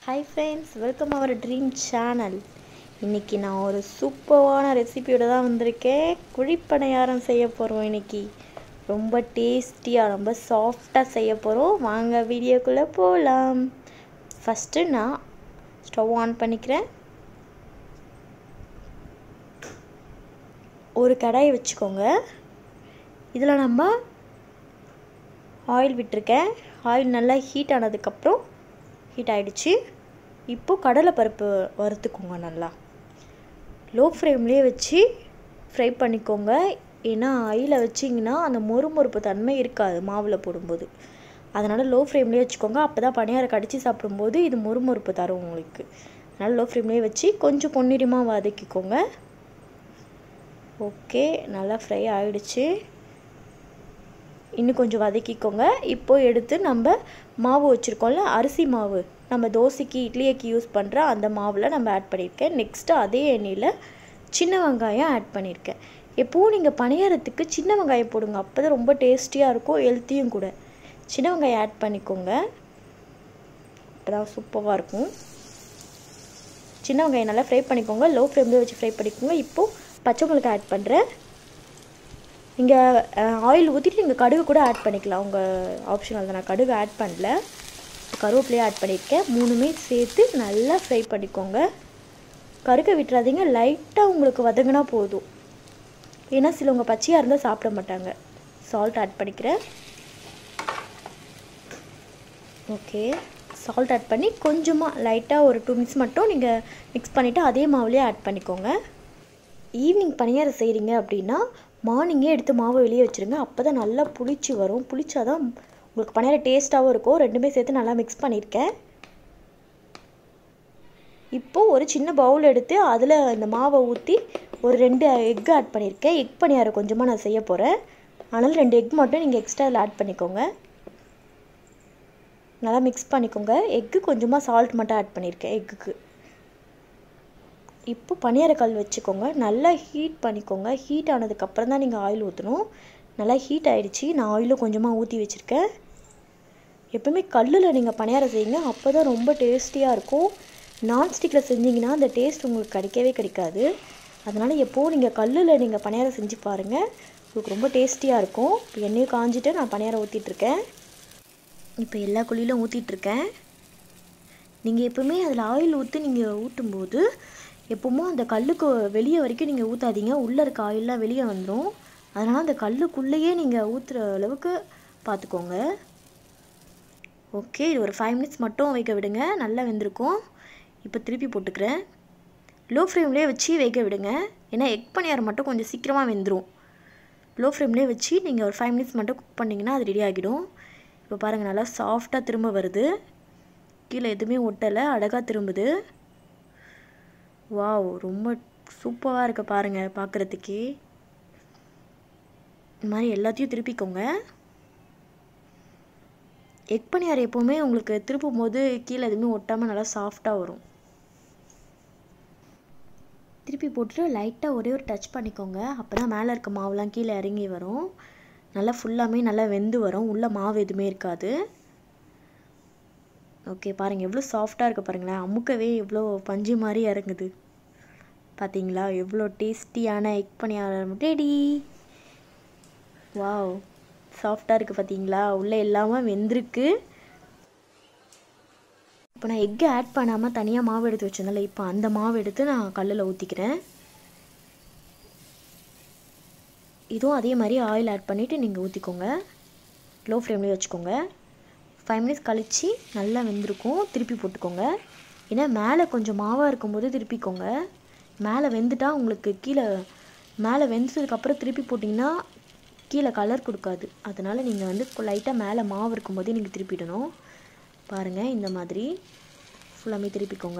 hi friends welcome our dream channel இன்றைக்கி நான் ஒரு சூப்பரான ரெசிபியோட தான் வந்திருக்கேன் குழிப்பணியாரம் செய்ய போகிறோம் இன்றைக்கி ரொம்ப டேஸ்டியாக ரொம்ப சாஃப்டாக செய்ய போகிறோம் வாங்க வீடியோக்குள்ளே போகலாம் ஃபஸ்ட்டு நான் ஸ்டவ் ஆன் பண்ணிக்கிறேன் ஒரு கடாயை வச்சுக்கோங்க இதில் நம்ம ஆயில் விட்டுருக்கேன் ஆயில் நல்லா ஹீட் ஆனதுக்கப்புறம் ஹீட் ஆகிடுச்சு இப்போது கடலைப்பருப்பு வறுத்துக்கோங்க நல்லா லோ ஃப்ளேம்லேயே வச்சு ஃப்ரை பண்ணிக்கோங்க ஏன்னா ஆயில வச்சிங்கன்னா அந்த மொறுமொறுப்பு தன்மை இருக்காது மாவில் போடும்போது அதனால் லோ ஃப்ளேம்லேயே வச்சுக்கோங்க அப்போ தான் பணியாரை கடித்து சாப்பிடும்போது இது மொறுமொறுப்பு தரும் உங்களுக்கு அதனால் லோ ஃப்ளேம்லேயே வச்சு கொஞ்சம் பொன்னிறமாக வதக்கிக்கோங்க ஓகே நல்லா ஃப்ரை ஆகிடுச்சு இன்னும் கொஞ்சம் வதக்கிக்கோங்க இப்போ எடுத்து நம்ம மாவு வச்சுருக்கோம்ல அரிசி மாவு நம்ம தோசைக்கு இட்லிக்கு யூஸ் பண்ணுற அந்த மாவில் நம்ம ஆட் பண்ணியிருக்கேன் நெக்ஸ்ட்டு அதே எண்ணெயில் சின்ன வெங்காயம் ஆட் பண்ணியிருக்கேன் எப்போவும் நீங்கள் பணியாரத்துக்கு சின்ன வெங்காயம் போடுங்க அப்போ தான் ரொம்ப டேஸ்டியாக இருக்கும் ஹெல்த்தியும் கூட சின்ன வெங்காயம் ஆட் பண்ணிக்கோங்க அப்போதான் சூப்பராக இருக்கும் சின்ன வெங்காயம் நல்லா ஃப்ரை பண்ணிக்கோங்க லோ ஃப்ளேம்லேயே வச்சு ஃப்ரை பண்ணிக்கோங்க இப்போது பச்சை மிளகாய் ஆட் பண்ணுறேன் நீங்கள் ஆயில் ஊற்றிட்டு நீங்கள் கடுகு கூட ஆட் பண்ணிக்கலாம் உங்கள் ஆப்ஷனல் தான் நான் கடுகு ஆட் பண்ணல கருவேப்பிலையே ஆட் பண்ணியிருக்கேன் மூணுமே சேர்த்து நல்லா ஃப்ரை பண்ணிக்கோங்க கருக்க விட்டுறாதீங்க லைட்டாக உங்களுக்கு வதங்கினா போதும் ஏன்னா சிலவங்க பச்சையாக இருந்தால் சாப்பிட மாட்டாங்க சால்ட் ஆட் பண்ணிக்கிறேன் ஓகே சால்ட் ஆட் பண்ணி கொஞ்சமாக லைட்டாக ஒரு டூ மினிட்ஸ் மட்டும் நீங்கள் மிக்ஸ் பண்ணிவிட்டு அதே மாவுலேயே ஆட் பண்ணிக்கோங்க ஈவினிங் பணியாரம் செய்கிறீங்க அப்படின்னா மார்னிங்கே எடுத்து மாவை வெளியே வச்சுருங்க அப்போ தான் நல்லா புளிச்சு வரும் புளிச்சாதான் உங்களுக்கு பணியாரம் டேஸ்ட்டாகவும் இருக்கும் ரெண்டுமே சேர்த்து நல்லா மிக்ஸ் பண்ணியிருக்கேன் இப்போது ஒரு சின்ன பவுல் எடுத்து அதில் இந்த மாவை ஊற்றி ஒரு ரெண்டு எக் ஆட் பண்ணியிருக்கேன் எக் பணியாரம் கொஞ்சமாக நான் செய்ய போகிறேன் அதனால் ரெண்டு எக் மட்டும் நீங்கள் எக்ஸ்ட்ரா அதில் ஆட் பண்ணிக்கோங்க நல்லா மிக்ஸ் பண்ணிக்கோங்க எக்கு கொஞ்சமாக சால்ட் மட்டும் ஆட் பண்ணியிருக்கேன் எக்குக்கு இப்போ பனியாரக்கல் வச்சுக்கோங்க நல்லா ஹீட் பண்ணிக்கோங்க ஹீட் ஆனதுக்கப்புறம் தான் நீங்கள் ஆயில் ஊற்றணும் நல்லா ஹீட் ஆகிடுச்சி நான் ஆயிலும் கொஞ்சமாக ஊற்றி வச்சுருக்கேன் எப்பவுமே கல்லில் நீங்கள் பணியாரம் செய்யுங்க அப்போ தான் ரொம்ப டேஸ்டியாக இருக்கும் நான்ஸ்டிக்கில் செஞ்சிங்கன்னா அந்த டேஸ்ட் உங்களுக்கு கிடைக்கவே கிடைக்காது அதனால் எப்போது நீங்கள் கல்லில் நீங்கள் பணியாரம் செஞ்சு பாருங்கள் உங்களுக்கு ரொம்ப டேஸ்டியாக இருக்கும் இப்போ எண்ணெயும் காஞ்சிட்டு நான் பணியாரம் ஊற்றிட்டுருக்கேன் இப்போ எல்லா குழியிலும் ஊற்றிட்டுருக்கேன் நீங்கள் எப்பவுமே அதில் ஆயில் ஊற்றி நீங்கள் ஊற்றும்போது எப்போவுமோ அந்த கல்லுக்கு வெளியே வரைக்கும் நீங்கள் ஊற்றாதீங்க உள்ளே இருக்க ஆயிலெலாம் வெளியே வந்துடும் அதனால் அந்த கல்லுக்குள்ளேயே நீங்கள் ஊற்றுற அளவுக்கு பார்த்துக்கோங்க ஓகே இது ஒரு ஃபைவ் மினிட்ஸ் மட்டும் வைக்க விடுங்க நல்லா வெந்திருக்கும் இப்போ திருப்பி போட்டுக்கிறேன் லோ ஃப்ளேம்லேயே வச்சு வேக விடுங்க ஏன்னா எக் பணியாரம் மட்டும் கொஞ்சம் சீக்கிரமாக வெந்துடும் லோ ஃப்ளேம்லேயே வச்சு நீங்கள் ஒரு ஃபைவ் மினிட்ஸ் மட்டும் குக் பண்ணிங்கன்னா அது ரெடி ஆகிடும் இப்போ பாருங்கள் நல்லா சாஃப்டாக திரும்ப வருது கீழே எதுவுமே ஒட்டலை அழகாக திரும்புது வாவ் ரொம்ப சூப்பராக இருக்க பாருங்கள் பார்க்குறதுக்கே இந்த மாதிரி எல்லாத்தையும் திருப்பிக்கோங்க எக் பணியாரம் எப்போவுமே உங்களுக்கு திருப்பும் போது கீழே எதுவுமே ஒட்டாமல் நல்லா சாஃப்டாக வரும் திருப்பி போட்டுட்டு லைட்டாக ஒரே ஒரு டச் பண்ணிக்கோங்க அப்போ தான் மேலே இருக்க மாவுலாம் கீழே இறங்கி வரும் நல்லா ஃபுல்லாமே நல்லா வெந்து வரும் உள்ளே மாவு எதுவுமே இருக்காது ஓகே பாருங்கள் எவ்வளோ சாஃப்டாக இருக்குது பாருங்களேன் அமுக்கவே எவ்வளோ பஞ்சு மாதிரி இறங்குது பார்த்தீங்களா எவ்வளோ டேஸ்டியான எக் பணியாரம் ரெடி வாவ் சாஃப்டாக இருக்குது பார்த்தீங்களா உள்ளே எல்லாமே வெந்திருக்கு இப்போ நான் எக்கு ஆட் பண்ணாமல் தனியாக மாவு எடுத்து வச்சிருந்தேன்ல இப்போ அந்த மாவு எடுத்து நான் கல்லில் ஊற்றிக்கிறேன் இதுவும் அதே மாதிரி ஆயில் ஆட் பண்ணிவிட்டு நீங்கள் ஊற்றிக்கோங்க லோ ஃப்ளேம்லேயே வச்சுக்கோங்க ஃபைவ் மினிட்ஸ் கழித்து நல்லா வெந்திருக்கும் திருப்பி போட்டுக்கோங்க ஏன்னா மேலே கொஞ்சம் மாவாக இருக்கும்போது திருப்பிக்கோங்க மேலே வெந்துட்டா உங்களுக்கு கீழே மேலே வெந்ததுக்கப்புறம் திருப்பி போட்டிங்கன்னா கீழே கலர் கொடுக்காது அதனால் நீங்கள் வந்து லைட்டாக மேலே மாவு இருக்கும்போதே நீங்கள் திருப்பிடணும் பாருங்கள் இந்த மாதிரி ஃபுல்லாமே திருப்பிக்கோங்க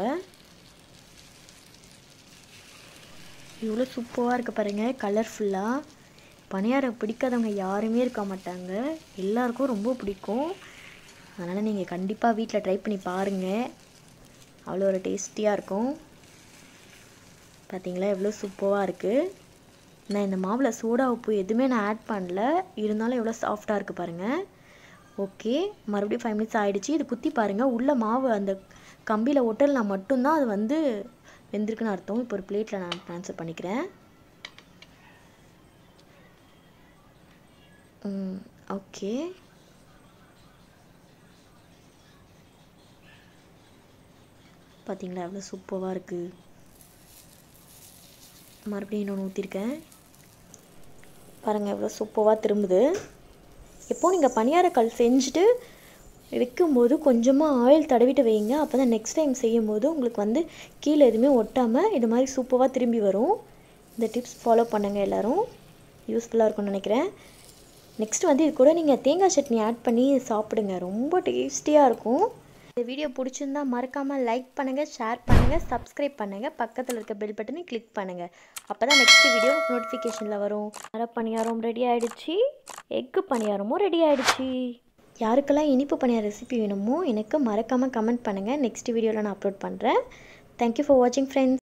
இவ்வளோ சூப்பராக இருக்குது பாருங்கள் கலர்ஃபுல்லாக பணியாரம் பிடிக்காதவங்க யாருமே இருக்க மாட்டாங்க எல்லாருக்கும் ரொம்ப பிடிக்கும் அதனால் நீங்கள் கண்டிப்பாக வீட்டில் ட்ரை பண்ணி பாருங்கள் அவ்வளோ ஒரு டேஸ்டியாக இருக்கும் பார்த்தீங்களா எவ்வளோ சூப்பராக இருக்குது நான் இந்த மாவில் சோடா உப்பு எதுவுமே நான் ஆட் பண்ணல இருந்தாலும் எவ்வளோ சாஃப்டாக இருக்குது பாருங்கள் ஓகே மறுபடியும் ஃபைவ் மினிட்ஸ் ஆகிடுச்சு இது குத்தி பாருங்கள் உள்ள மாவு அந்த கம்பியில் ஒட்டல்னா மட்டும்தான் அது வந்து வெந்திருக்குன்னு அர்த்தம் இப்போ ஒரு பிளேட்டில் நான் ட்ரான்ஸ்ஃபர் பண்ணிக்கிறேன் ஓகே பார்த்தீங்களா எவ்வளோ சூப்பராக இருக்குது மறுபடியும் இன்னொன்று ஊற்றிருக்கேன் பாருங்கள் எவ்வளோ சூப்பராக திரும்புது எப்போது நீங்கள் பணியாரக்கல் செஞ்சுட்டு வைக்கும்போது கொஞ்சமாக ஆயில் தடவிட்டு வைங்க அப்போ தான் நெக்ஸ்ட் டைம் செய்யும்போது உங்களுக்கு வந்து கீழே எதுவுமே ஒட்டாமல் இது மாதிரி சூப்பராக திரும்பி வரும் இந்த டிப்ஸ் ஃபாலோ பண்ணுங்கள் எல்லோரும் யூஸ்ஃபுல்லாக இருக்கும்னு நினைக்கிறேன் நெக்ஸ்ட் வந்து இது கூட நீங்கள் தேங்காய் சட்னி ஆட் பண்ணி சாப்பிடுங்க ரொம்ப டேஸ்டியாக இருக்கும் இந்த வீடியோ பிடிச்சிருந்தா மறக்காமல் லைக் பண்ணுங்கள் ஷேர் பண்ணுங்கள் சப்ஸ்கிரைப் பண்ணுங்கள் பக்கத்தில் இருக்க பெல் பட்டனை கிளிக் பண்ணுங்கள் அப்போ தான் நெக்ஸ்ட் வீடியோ நோட்டிஃபிகேஷனில் வரும் அரை பணியாரம் ரெடி ஆகிடுச்சு எக்கு பணியாரமும் ரெடி ஆகிடுச்சு யாருக்கெல்லாம் இனிப்பு பணியார ரெசிபி வேணுமோ எனக்கு மறக்காமல் கமெண்ட் பண்ணுங்கள் நெக்ஸ்ட் வீடியோவில் நான் அப்லோட் பண்ணுறேன் தேங்க்யூ ஃபார் வாட்சிங் ஃப்ரெண்ட்ஸ்